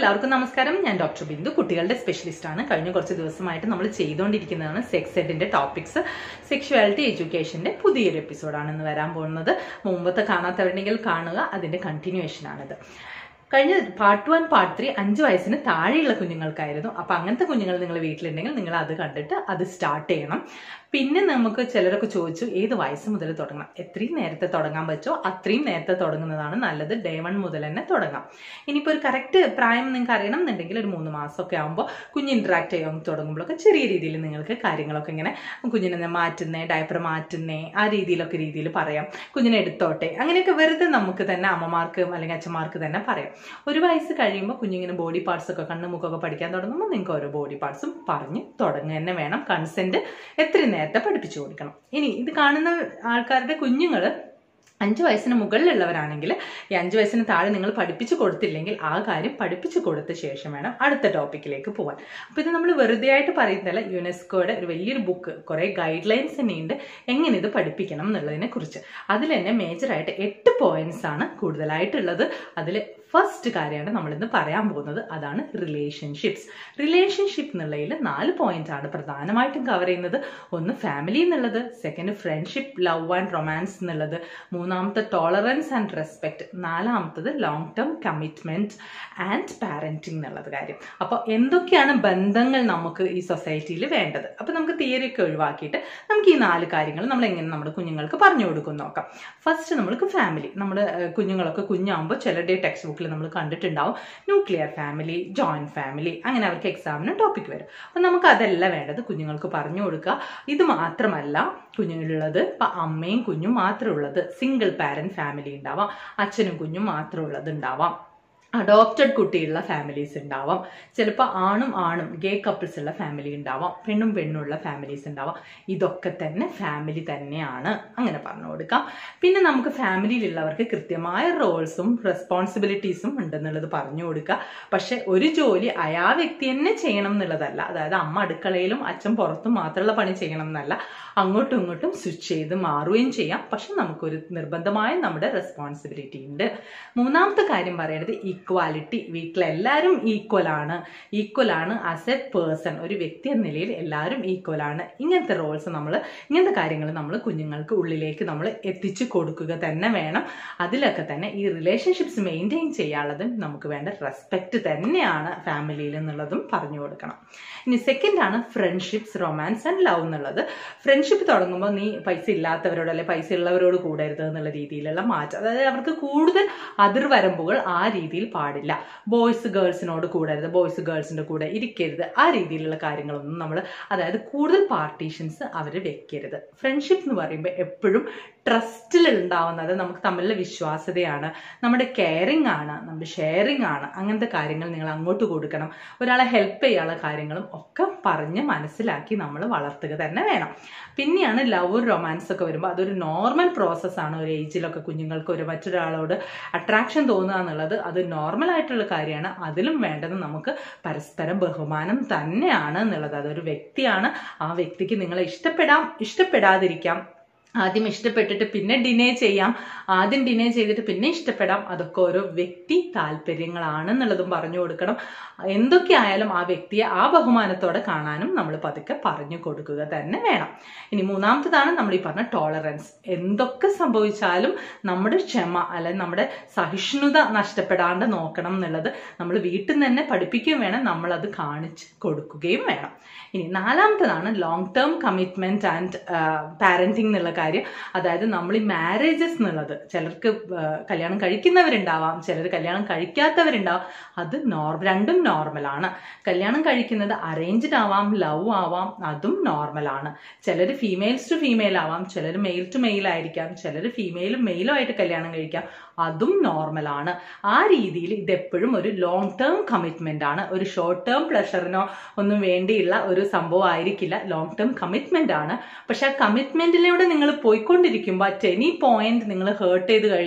എല്ലാവർക്കും നമസ്കാരം ഞാൻ ഡോക്ടർ ബിന്ദു കുട്ടികളുടെ സ്പെഷ്യലിസ്റ്റ് ആണ് കഴിഞ്ഞ കുറച്ച് ദിവസമായിട്ട് നമ്മൾ ചെയ്തുകൊണ്ടിരിക്കുന്നതാണ് സെക്സ് എഡിന്റെ ടോപ്പിക്സ് സെക്ഷുവാലിറ്റി എഡ്യൂക്കേഷന്റെ പുതിയൊരു എപ്പിസോഡാണ് ഇന്ന് വരാൻ പോകുന്നത് മുമ്പത്തെ കാണാത്തവരുണ്ടെങ്കിൽ കാണുക അതിന്റെ കണ്ടിന്യൂവേഷൻ ആണിത് കഴിഞ്ഞ പാർട്ട് വൺ പാർട്ട് ത്രീ അഞ്ച് വയസ്സിന് താഴെയുള്ള കുഞ്ഞുങ്ങൾക്കായിരുന്നു അപ്പൊ അങ്ങനത്തെ കുഞ്ഞുങ്ങൾ നിങ്ങൾ വീട്ടിലുണ്ടെങ്കിൽ നിങ്ങൾ അത് കണ്ടിട്ട് അത് സ്റ്റാർട്ട് ചെയ്യണം പിന്നെ നമുക്ക് ചിലരൊക്കെ ചോദിച്ചു ഏത് വയസ്സ് മുതൽ തുടങ്ങണം എത്രയും നേരത്തെ തുടങ്ങാൻ പറ്റുമോ അത്രയും നേരത്തെ തുടങ്ങുന്നതാണ് നല്ലത് ഡേ വൺ മുതൽ തന്നെ തുടങ്ങാം ഇനിയിപ്പോൾ ഒരു കറക്റ്റ് പ്രായം നിങ്ങൾക്ക് അറിയണം എന്നുണ്ടെങ്കിൽ ഒരു മൂന്ന് മാസമൊക്കെ ആകുമ്പോൾ കുഞ്ഞ് ഇന്ററാക്ട് ചെയ്യാൻ തുടങ്ങുമ്പോഴൊക്കെ ചെറിയ രീതിയിൽ നിങ്ങൾക്ക് കാര്യങ്ങളൊക്കെ ഇങ്ങനെ കുഞ്ഞിനെ മാറ്റുന്നേ ഡയപ്പർ മാറ്റുന്നേ ആ രീതിയിലൊക്കെ രീതിയിൽ പറയാം കുഞ്ഞിനെ എടുത്തോട്ടെ അങ്ങനെയൊക്കെ വെറുതെ നമുക്ക് തന്നെ അമ്മമാർക്ക് അല്ലെങ്കിൽ അച്ഛന്മാർക്ക് തന്നെ പറയാം ഒരു വയസ്സ് കഴിയുമ്പോൾ കുഞ്ഞിങ്ങനെ ബോഡി പാർട്സ് ഒക്കെ കണ്ണുമുക്കൊക്കെ പഠിക്കാൻ തുടങ്ങുമ്പോൾ നിങ്ങൾക്ക് ഓരോ ബോഡി പാർട്സും പറഞ്ഞ് തുടങ്ങുക തന്നെ വേണം കൺസെന്റ് എത്രയും നേരത്തെ പഠിപ്പിച്ചു കൊടുക്കണം ഇനി ഇത് കാണുന്ന ആൾക്കാരുടെ കുഞ്ഞുങ്ങൾ അഞ്ച് വയസ്സിന് മുകളിലുള്ളവരാണെങ്കിൽ ഈ അഞ്ച് വയസ്സിന് താഴെ നിങ്ങൾ പഠിപ്പിച്ചു കൊടുത്തില്ലെങ്കിൽ ആ കാര്യം പഠിപ്പിച്ചു കൊടുത്ത ശേഷം വേണം അടുത്ത ടോപ്പിക്കിലേക്ക് പോകാൻ അപ്പോൾ ഇത് നമ്മൾ വെറുതെ ആയിട്ട് പറയുന്നതല്ല യുനെസ്കോയുടെ ഒരു വലിയൊരു ബുക്ക് കുറേ ഗൈഡ് ലൈൻസ് തന്നെയുണ്ട് എങ്ങനെ ഇത് പഠിപ്പിക്കണം എന്നുള്ളതിനെ കുറിച്ച് അതിൽ തന്നെ മേജറായിട്ട് എട്ട് പോയിന്റ്സ് ആണ് കൂടുതലായിട്ടുള്ളത് അതിൽ ഫസ്റ്റ് കാര്യമാണ് നമ്മൾ ഇന്ന് പറയാൻ പോകുന്നത് അതാണ് റിലേഷൻഷിപ്സ് റിലേഷൻഷിപ്പ് എന്നുള്ളതിൽ നാല് പോയിന്റ് ആണ് പ്രധാനമായിട്ടും കവർ ചെയ്യുന്നത് ഒന്ന് ഫാമിലി എന്നുള്ളത് second friendship love and romance എന്നുള്ളത് മൂന്നാമത്തെ ടോളറൻസ് ആൻഡ് റെസ്പെക്ട് നാലാമത്തത് long term commitment and parenting എന്നുള്ളത് കാര്യം അപ്പോൾ എന്തൊക്കെയാണ് ബന്ധങ്ങൾ നമുക്ക് ഈ സൊസൈറ്റിയിൽ വേണ്ടത് അപ്പോൾ നമുക്ക് തിയറി ഒക്കെ ഒഴിവാക്കിയിട്ട് നമുക്ക് ഈ നാല് കാര്യങ്ങൾ നമ്മൾ എങ്ങനെ നമ്മുടെ കുഞ്ഞുങ്ങൾക്ക് പറഞ്ഞു കൊടുക്കും നോക്കാം ഫസ്റ്റ് നമ്മൾക്ക് ഫാമിലി നമ്മുടെ കുഞ്ഞുങ്ങളൊക്കെ കുഞ്ഞാകുമ്പോൾ ചിലരുടെ ടെക്സ്റ്റ് ബുക്കിൽ നമ്മൾ കണ്ടിട്ടുണ്ടാവും ന്യൂക്ലിയർ ഫാമിലി ജോയിന്റ് ഫാമിലി അങ്ങനെ അവർക്ക് എക്സാമിന് ടോപ്പിക് വരും അപ്പം നമുക്ക് അതല്ല വേണ്ടത് കുഞ്ഞുങ്ങൾക്ക് പറഞ്ഞു കൊടുക്കുക ഇത് മാത്രമല്ല കുഞ്ഞുങ്ങളുള്ളത് ഇപ്പം അമ്മയും കുഞ്ഞും മാത്രമേ ഉള്ളത് സിംഗിൾ പാരന്റ് ഫാമിലി ഉണ്ടാവാം അച്ഛനും കുഞ്ഞും മാത്രമേ ഉള്ളത് ഉണ്ടാവാം അഡോപ്റ്റഡ് കുട്ടിയുള്ള ഫാമിലീസ് ഉണ്ടാവാം ചിലപ്പോൾ ആണും ആണും ഗേ കപ്പിൾസ് ഉള്ള ഫാമിലി ഉണ്ടാവാം പെണ്ണും പെണ്ണുള്ള ഫാമിലീസ് ഉണ്ടാവാം ഇതൊക്കെ തന്നെ ഫാമിലി തന്നെയാണ് അങ്ങനെ പറഞ്ഞു കൊടുക്കാം പിന്നെ നമുക്ക് ഫാമിലിയിലുള്ളവർക്ക് കൃത്യമായ റോൾസും റെസ്പോൺസിബിലിറ്റീസും ഉണ്ടെന്നുള്ളത് പറഞ്ഞു കൊടുക്കുക പക്ഷെ ഒരു ജോലി അയാ വ്യക്തി തന്നെ ചെയ്യണം എന്നുള്ളതല്ല അതായത് അമ്മ അടുക്കളയിലും അച്ഛൻ പുറത്തും മാത്രമുള്ള പണി ചെയ്യണം എന്നല്ല അങ്ങോട്ടും ഇങ്ങോട്ടും സ്വിച്ച് ചെയ്ത് മാറുകയും ചെയ്യാം പക്ഷെ നമുക്കൊരു നിർബന്ധമായ നമ്മുടെ റെസ്പോൺസിബിലിറ്റി ഉണ്ട് മൂന്നാമത്തെ കാര്യം പറയണത് ഈക്വാലിറ്റി വീട്ടിലെല്ലാവരും ഈക്വൽ ആണ് ഈക്വൽ ആണ് ആസ് എ പേഴ്സൺ ഒരു വ്യക്തി എന്ന നിലയിൽ എല്ലാവരും ഈക്വൽ ആണ് ഇങ്ങനത്തെ റോൾസ് നമ്മൾ ഇങ്ങനത്തെ കാര്യങ്ങൾ നമ്മൾ കുഞ്ഞുങ്ങൾക്ക് ഉള്ളിലേക്ക് നമ്മൾ എത്തിച്ചു കൊടുക്കുക തന്നെ വേണം അതിലൊക്കെ തന്നെ ഈ റിലേഷൻഷിപ്സ് മെയിൻറ്റെയിൻ ചെയ്യാനുള്ളതും നമുക്ക് വേണ്ട റെസ്പെക്റ്റ് തന്നെയാണ് ഫാമിലിയിൽ എന്നുള്ളതും പറഞ്ഞു കൊടുക്കണം ഇനി സെക്കൻഡ് ആണ് ഫ്രണ്ട്ഷിപ്സ് റൊമാൻസ് ആൻഡ് ലവ് എന്നുള്ളത് ഫ്രണ്ട്ഷിപ്പ് തുടങ്ങുമ്പോൾ നീ പൈസ ഇല്ലാത്തവരോട് അല്ലെ പൈസ ഉള്ളവരോട് കൂടരുത് എന്നുള്ള രീതിയിലുള്ള മാറ്റം അതായത് അവർക്ക് കൂടുതൽ അതിർവരമ്പുകൾ ആ രീതിയിൽ പാടില്ല ബോയ്സ് ഗേൾസിനോട് കൂടരുത് ബോയ്സ് ഗേൾസിന്റെ കൂടെ ഇരിക്കരുത് ആ രീതിയിലുള്ള കാര്യങ്ങളൊന്നും നമ്മൾ അതായത് കൂടുതൽ പാർട്ടീഷൻസ് അവർ വെക്കരുത് ഫ്രണ്ട്ഷിപ്പ് എന്ന് പറയുമ്പോൾ എപ്പോഴും ട്രസ്റ്റിൽ ഉണ്ടാവുന്നത് നമുക്ക് തമ്മിലുള്ള വിശ്വാസതയാണ് നമ്മുടെ കെയറിങ് ആണ് നമ്മുടെ ഷെയറിങ് ആണ് അങ്ങനത്തെ കാര്യങ്ങൾ നിങ്ങൾ അങ്ങോട്ട് കൊടുക്കണം ഒരാളെ ഹെൽപ്പ് ചെയ്യാനുള്ള കാര്യങ്ങളും ഒക്കെ പറഞ്ഞ് മനസ്സിലാക്കി നമ്മൾ വളർത്തുക തന്നെ വേണം പിന്നെയാണ് ലവ് റൊമാൻസ് ഒക്കെ വരുമ്പോൾ അതൊരു നോർമൽ പ്രോസസ്സാണ് ഒരു ഏജിലൊക്കെ കുഞ്ഞുങ്ങൾക്ക് ഒരു മറ്റൊരാളോട് അട്രാക്ഷൻ തോന്നുക എന്നുള്ളത് അത് നോർമൽ ആയിട്ടുള്ള കാര്യമാണ് അതിലും വേണ്ടത് നമുക്ക് പരസ്പരം ബഹുമാനം തന്നെയാണ് എന്നുള്ളത് അതൊരു വ്യക്തിയാണ് ആ വ്യക്തിക്ക് നിങ്ങളെ ഇഷ്ടപ്പെടാം ഇഷ്ടപ്പെടാതിരിക്കാം ആദ്യം ഇഷ്ടപ്പെട്ടിട്ട് പിന്നെ ഡിനേ ചെയ്യാം ആദ്യം ഡിനേ ചെയ്തിട്ട് പിന്നെ ഇഷ്ടപ്പെടാം അതൊക്കെ ഓരോ വ്യക്തി താല്പര്യങ്ങളാണെന്നുള്ളതും പറഞ്ഞു കൊടുക്കണം എന്തൊക്കെ ആയാലും ആ വ്യക്തിയെ ആ ബഹുമാനത്തോടെ കാണാനും നമ്മൾ പതുക്കെ പറഞ്ഞു കൊടുക്കുക തന്നെ വേണം ഇനി മൂന്നാമത്തതാണ് നമ്മൾ ഈ പറഞ്ഞ ടോളറൻസ് എന്തൊക്കെ സംഭവിച്ചാലും നമ്മുടെ ക്ഷമ അല്ലെങ്കിൽ നമ്മുടെ സഹിഷ്ണുത നഷ്ടപ്പെടാണ്ട് നോക്കണം എന്നുള്ളത് നമ്മൾ വീട്ടിൽ നിന്ന് തന്നെ പഠിപ്പിക്കുകയും വേണം നമ്മൾ അത് കാണിച്ച് കൊടുക്കുകയും വേണം ഇനി നാലാമത്തതാണ് long term commitment and parenting എന്നുള്ള കാര്യം അതായത് നമ്മൾ ഈ മാരേജസ് എന്നുള്ളത് ചിലർക്ക് കല്യാണം കഴിക്കുന്നവരുണ്ടാവാം ചിലർ കല്യാണം കഴിക്കാത്തവരുണ്ടാവാം അത് നോർമൽ രണ്ടും നോർമലാണ് കല്യാണം കഴിക്കുന്നത് അറേഞ്ച്ഡ് ആവാം ലവ് ആവാം അതും നോർമലാണ് ചിലർ ഫീമെയിൽസ് ടു ഫീമെയിൽ ആവാം ചിലർ മെയിൽ ടു മെയിൽ ആയിരിക്കാം ചിലർ ഫീമെയിലും മെയിലും ആയിട്ട് കല്യാണം കഴിക്കാം അതും നോർമലാണ് ആ രീതിയിൽ ഇതെപ്പോഴും ഒരു ലോങ് ടേം കമ്മിറ്റ്മെന്റ് ആണ് ഒരു ഷോർട്ട് ടേം പ്ലഷറിനോ ഒന്നും വേണ്ടിയുള്ള ഒരു സംഭവം ആയിരിക്കില്ല ലോങ് ടേം കമ്മിറ്റ്മെന്റ് ആണ് പക്ഷെ ആ കമ്മിറ്റ്മെന്റിലൂടെ നിങ്ങൾ പോയിക്കൊണ്ടിരിക്കുമ്പോൾ അറ്റ് എനി പോയിന്റ് നിങ്ങൾ ഹേർട്ട് ചെയ്ത് കഴിഞ്ഞാൽ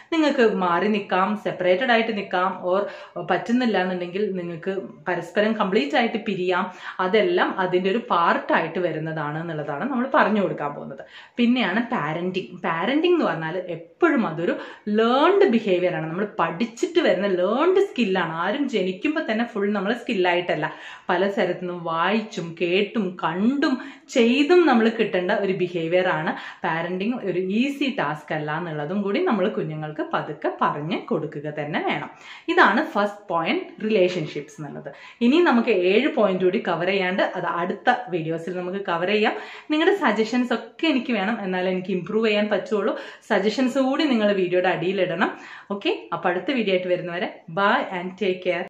നിങ്ങൾക്ക് മാറി നിൽക്കാം സെപ്പറേറ്റഡ് ആയിട്ട് നിൽക്കാം ഓർ പറ്റുന്നില്ല എന്നുണ്ടെങ്കിൽ നിങ്ങൾക്ക് പരസ്പരം കംപ്ലീറ്റ് ആയിട്ട് പിരിയാം അതെല്ലാം അതിൻ്റെ ഒരു പാർട്ടായിട്ട് വരുന്നതാണ് എന്നുള്ളതാണ് നമ്മൾ പറഞ്ഞു കൊടുക്കാൻ പോകുന്നത് പിന്നെയാണ് പാരന്റിങ് പാരന്റിങ് എന്ന് പറഞ്ഞാൽ എപ്പോഴും അതൊരു ലേൺഡ് ബിഹേവിയർ ആണ് നമ്മൾ പഠിച്ചിട്ട് വരുന്ന ലേൺഡ് സ്കില്ലാണ് ആരും ജനിക്കുമ്പോൾ തന്നെ ഫുൾ നമ്മൾ സ്കില്ലായിട്ടല്ല പല സ്ഥലത്തു നിന്നും വായിച്ചും കേട്ടും കണ്ടും ചെയ്തും നമ്മൾ കിട്ടേണ്ട ഒരു ബിഹേവിയർ ആണ് പാരന്റിങ് ഒരു ഈസി ടാസ്ക് അല്ല എന്നുള്ളതും കൂടി നമ്മൾ കുഞ്ഞുങ്ങൾക്ക് പതുക്കെ പറഞ്ഞ് കൊടുക്കുക തന്നെ വേണം ഇതാണ് ഫസ്റ്റ് പോയിന്റ് റിലേഷൻഷിപ്സ് എന്നുള്ളത് ഇനി നമുക്ക് ഏഴ് പോയിന്റ് കൂടി കവർ ചെയ്യാണ്ട് അത് അടുത്ത വീഡിയോസിൽ നമുക്ക് കവർ ചെയ്യാം നിങ്ങളുടെ സജഷൻസ് ഒക്കെ എനിക്ക് വേണം എന്നാലേ എനിക്ക് ഇമ്പ്രൂവ് ചെയ്യാൻ പറ്റുള്ളൂ സജഷൻസ് കൂടി നിങ്ങൾ വീഡിയോയുടെ അടിയിലിടണം ഓക്കെ അപ്പോൾ അടുത്ത വീഡിയോ ആയിട്ട് വരുന്നവരെ ബൈ ആൻഡ് ടേക്ക് കെയർ